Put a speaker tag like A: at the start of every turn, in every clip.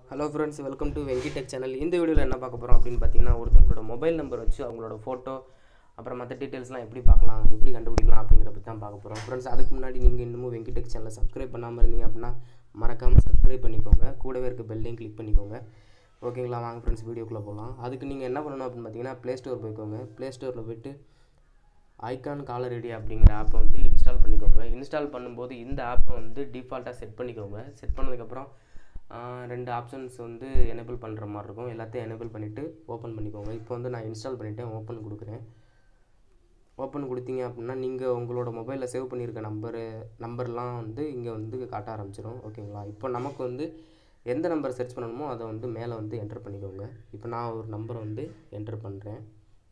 A: hello friends welcome to Venky tech channel இந்த வீடியோவில் என்ன பார்க்க போகிறோம் அப்படின்னு பார்த்தீங்கன்னா ஒருத்தவங்களோட மொபைல் நம்பர் வச்சு அவங்களோட ஃபோட்டோ அப்புறம் மற்ற டீட்டெயில்ஸ்லாம் எப்படி பார்க்கலாம் எப்படி கண்டுபிடிக்கலாம் அப்படிங்கிற பற்றி தான் பார்க்க போகிறோம் ஃப்ரெண்ட்ஸ் அதுக்கு முன்னாடி நீங்கள் இன்னமும் வெங்கி டெக் சேனலை சப்ஸ்கிரைப் பண்ணாமல் இருந்தீங்க அப்படின்னா மறக்காமல் சப்ஸ்கிரைப் பண்ணிக்கோங்க கூடவே இருக்க பெல்லையும் கிளிக் பண்ணிக்கோங்க ஓகேங்களா வாங்க ஃப்ரெண்ட்ஸ் வீடியோக்குள்ளே போகலாம் அதுக்கு நீங்கள் என்ன பண்ணணும் அப்படின்னு பார்த்தீங்கன்னா ப்ளே ஸ்டோர் போய்க்கோங்க ப்ளே ஸ்டோரில் போய்ட்டு ஐகான் காலர் ரெடி அப்படிங்கிற ஆப்பை வந்து இன்ஸ்டால் பண்ணிக்கோங்க இன்ஸ்டால் பண்ணும்போது இந்த ஆப்பை வந்து டிஃபால்ட்டாக செட் பண்ணிக்கோங்க செட் பண்ணதுக்கப்புறம் ஆஹ், ரெண்டு ஆப்ஷன்ஸ் வந்து எனேபிள் பண்ணுற மாதிரி இருக்கும் எல்லாத்தையும் எனேபிள் பண்ணிவிட்டு ஓப்பன் பண்ணிக்கோங்க இப்போ வந்து நான் இன்ஸ்டால் பண்ணிவிட்டேன் ஓப்பன் கொடுக்குறேன் ஓப்பன் கொடுத்தீங்க அப்படின்னா நீங்கள் உங்களோட மொபைலில் சேவ் பண்ணியிருக்க நம்பரு நம்பர்லாம் வந்து இங்கே வந்து காட்ட ஆரம்பிச்சிடும் ஓகேங்களா இப்போ நமக்கு வந்து எந்த நம்பர் சர்ச் பண்ணணுமோ அதை வந்து மேலே வந்து என்டர் பண்ணிக்கோங்க இப்போ நான் ஒரு நம்பரை வந்து என்டர் பண்ணுறேன்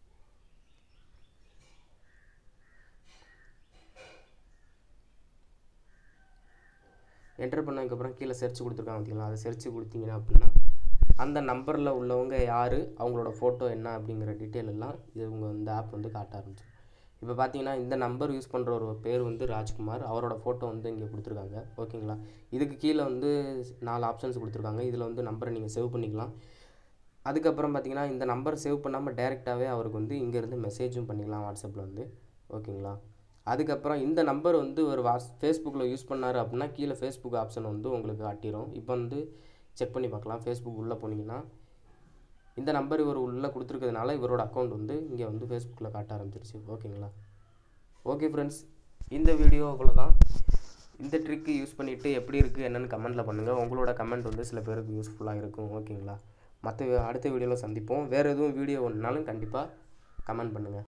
A: என்டர் பண்ணதுக்கப்புறம் கீழே செர்ச் கொடுத்துருக்காங்க பார்த்தீங்களா அதை செர்ச் கொடுத்தீங்கன்னா அப்படின்னா அந்த நம்பரில் உள்ளவங்க யார் அவங்களோட ஃபோட்டோ என்ன அப்படிங்கிற டீட்டெயில் எல்லாம் இவங்க இந்த ஆப் வந்து காட்ட ஆரம்பிச்சிடும் இப்போ பார்த்தீங்கன்னா இந்த நம்பர் யூஸ் பண்ணுற ஒரு பேர் வந்து ராஜ்குமார் அவரோட ஃபோட்டோ வந்து இங்கே கொடுத்துருக்காங்க ஓகேங்களா இதுக்கு கீழே வந்து நாலு ஆப்ஷன்ஸ் கொடுத்துருக்காங்க இதில் வந்து நம்பரை நீங்கள் சேவ் பண்ணிக்கலாம் அதுக்கப்புறம் பார்த்தீங்கன்னா இந்த நம்பர் சேவ் பண்ணாமல் டேரெக்டாகவே அவருக்கு வந்து இங்கேருந்து மெசேஜும் பண்ணிக்கலாம் வாட்ஸ்அப்பில் வந்து ஓகேங்களா அதுக்கப்புறம் இந்த நம்பர் வந்து ஒரு வாட்ஸ் ஃபேஸ்புக்கில் யூஸ் பண்ணார் அப்படின்னா கீழே ஃபேஸ்புக் ஆப்ஷன் வந்து உங்களுக்கு காட்டிடும் இப்போ வந்து செக் பண்ணி பார்க்கலாம் ஃபேஸ்புக் உள்ளே போனீங்கன்னா இந்த நம்பர் இவர் உள்ளே கொடுத்துருக்கிறதுனால இவரோட அக்கௌண்ட் வந்து இங்கே வந்து ஃபேஸ்புக்கில் காட்ட ஆரம்பிச்சிருச்சு ஓகேங்களா ஓகே ஃப்ரெண்ட்ஸ் இந்த வீடியோக்குள்ள தான் இந்த ட்ரிக்கு யூஸ் பண்ணிவிட்டு எப்படி இருக்குது என்னென்னு கமெண்ட்டில் பண்ணுங்கள் உங்களோட கமெண்ட் வந்து சில பேருக்கு யூஸ்ஃபுல்லாக இருக்கும் ஓகேங்களா மற்ற அடுத்த வீடியோவில் சந்திப்போம் வேறு எதுவும் வீடியோ ஒன்றுனாலும் கண்டிப்பாக கமெண்ட் பண்ணுங்கள்